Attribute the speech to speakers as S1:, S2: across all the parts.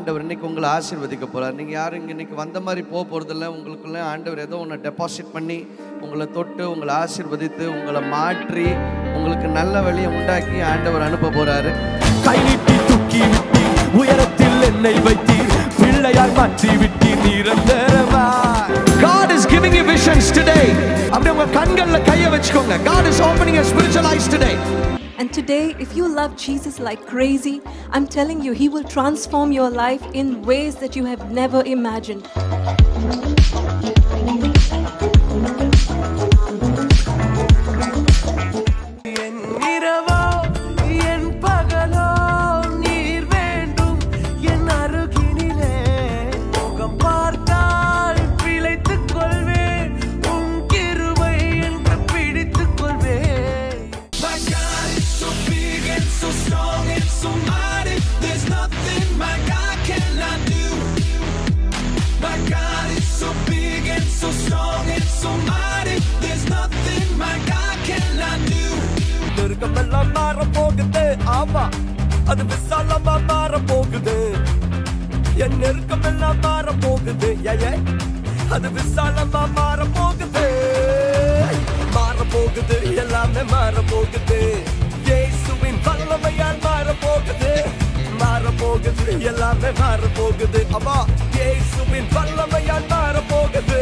S1: ஆண்டவர் இன்னைக்கு உங்களை ஆசீர்வதிக்க போகிறார் நீங்கள் யாரும் இங்கே இன்னைக்கு வந்த மாதிரி போக போகிறதில்ல உங்களுக்குள்ள ஆண்டவர் ஏதோ ஒன்று டெபாசிட் பண்ணி உங்களை தொட்டு உங்களை ஆசீர்வதித்து உங்களை மாற்றி உங்களுக்கு நல்ல வழியை உண்டாக்கி ஆண்டவர் அனுப்ப போகிறாரு
S2: கை நீட்டி தூக்கி விட்டி உயரத்தில் என்னை வைத்தீர் பிள்ளையாய் மாற்றி விட்டி நிரந்தரமாய் God is giving you visions today அப்படி உங்க கண்கள்ல கைய வச்சுக்கோங்க God is opening your spiritual eyes today
S3: And today, if you love Jesus like crazy, I'm telling you, He will transform your life in ways that you have never imagined.
S2: என் இரவோ என் பகலோ நீர் வேண்டும் என் அருகினிலே முகம் பார்த்தால் பிழைத்துக் கொள்வேன் உன் கிருபை என்று பிடித்துக் கொள்வேன் My God is so big and so strong and so mighty There's nothing my God cannot do My God is so big and so strong and so mighty There's nothing my God cannot do நெருக்கமெல்லாம் மாற போகுது ஆமா அது விசாலமா மாற போகுது என் நெருக்கமெல்லாம் மாற போகுது ஏ ஏ. அது விசாலமா மாற போகுது மாற போகுது எல்லாமே மாற போகுது இயேசுவின் வல்லமையால் மாற போகுது மாற போகுது எல்லாமே மாற போகுது அம்மா இயேசுவின் வல்லமையால் மாற போகுது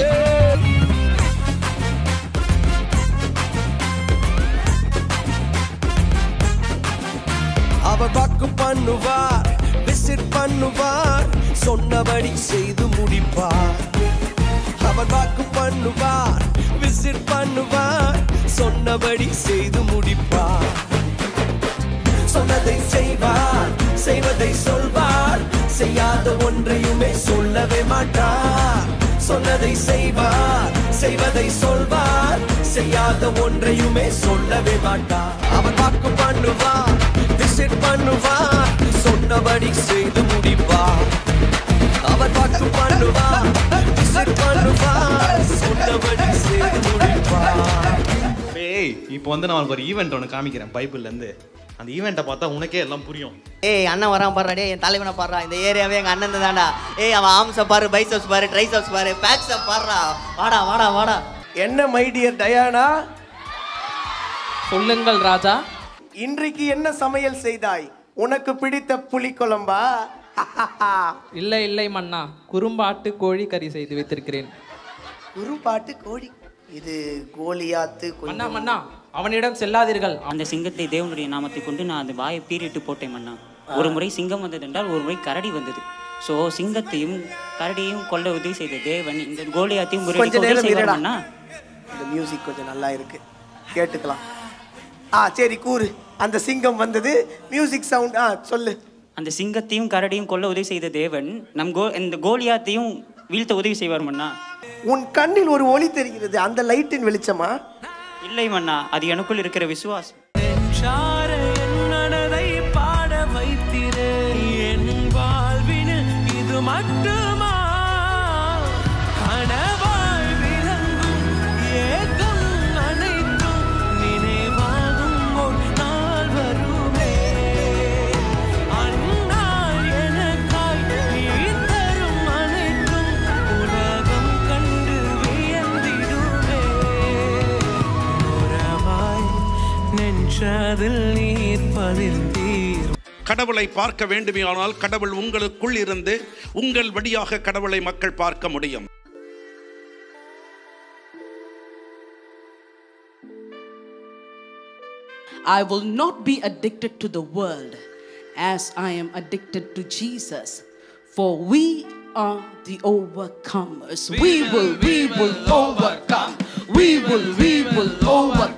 S2: அவர் வாக்கு பண்ணுவார் விசிட் பண்ணுவார் சொன்னபடி செய்து முடிப்பார் அவர் வாக்கு பண்ணுவார் விசிட் பண்ணுவார் சொன்னபடி செய்து முடிப்பார் சொன்னதை செய்வார் செய்வதை சொல்வார் செய்யாத ஒன்றையுமே சொல்லவே மாட்டார் சொன்னதை செய்வார் செய்வதை சொல்வார் செய்யாத ஒன்றையுமே சொல்லவே மாட்டார் அவர் வாக்கு பண்ணுவார் விசிட் பண்ணுவார் சொன்னபடி செய்து முடிப்பார் அவர் வாக்கு பண்ணுவார் விசிட் பண்ணுவார் சொன்னபடி செய்து முடிப்பார்
S4: ஏய் இப்போ வந்து நான் உனக்கு ஒரு ஈவெண்ட் ஒன்று காமிக்கிறேன் பைபிள்ல இருந்து அந்த ஈவெண்ட்டை பார்த்தா உனக்கே எல்லாம் புரியும்
S5: ஏய் அண்ணன் வரான் பாடுறா டேய் என் தலைவனை பாடுறா இந்த ஏரியாவே எங்க அண்ணன் தான்டா ஏய் அவன் ஆம்ஸை பாரு பைசப்ஸ் பாரு ட்ரைசப்ஸ் பாரு பேக்ஸை பாடுறா வாடா வாடா வாடா
S2: என்ன மை டியர் டயானா
S6: சொல்லுங்கள் ராஜா
S2: இன்றைக்கு என்ன சமையல் செய்தாய் உனக்கு பிடித்த புளிக்குழம்பா
S6: இல்லை இல்லை மன்னா குறும்பாட்டு கோழி கறி செய்து வைத்திருக்கிறேன்
S7: குறுபாட்டு கோழி இது கோலியாத்து
S6: மன்னா மன்னா அவனிடம் செல்லாதீர்கள்
S8: அந்த சிங்கத்தை தேவனுடைய நாமத்தை கொண்டு நான் அந்த வாயை பீறிட்டு போட்டேன் மன்னா ஒரு முறை சிங்கம் வந்தது என்றால் ஒரு முறை கரடி வந்தது ஸோ சிங்கத்தையும் கரடியையும் கொல்ல உதவி செய்த தேவன் இந்த கோலியாத்தையும்
S7: கொஞ்ச
S8: முறியடிக்க உதவி
S7: நேரம்
S8: செய்வார்
S7: இருடா.
S8: மன்னா
S7: இந்த மியூசிக் கொஞ்சம் நல்லா இருக்கு கேட்டுக்கலாம் ஆ சரி கூறு அந்த சிங்கம் வந்தது மியூசிக் சவுண்ட் ஆ சொல்லு
S8: அந்த சிங்கத்தையும் கரடியும் கொல்ல உதவி செய்த தேவன் நம் கோ இந்த கோலியாத்தையும் வீழ்த்த உதவி செய்வார் மன்னா
S7: உன் கண்ணில் ஒரு ஒளி தெரிகிறது அந்த லைட்டின் வெளிச்சமா
S8: இல்லை மன்னா அது எனக்குள் இருக்கிற விசுவாசம்
S2: மனதை பாட வைத்திரே என் வாழ்வினில் இது மட்டுமா கனவாய் விளங்கும் ஏகம் அனைத்தும் நினைவாகும் ஒரு நாள் வருமே அந்நாள் எனக்காய் நீ தரும் அனைத்தும் உலகம் கண்டு வியந்திடுமே உறவாய் நெஞ்சதில் நீர் பதிர்த்தீர்
S9: கடவுளை பார்க்க வேண்டுமானால் கடவுள் உங்களுக்குள் இருந்து உங்கள் வழியாக கடவுளை மக்கள் பார்க்க முடியும்
S10: I will not be addicted to the world as I am addicted to Jesus. For we are the overcomers. We will, we will overcome. We will, we will overcome.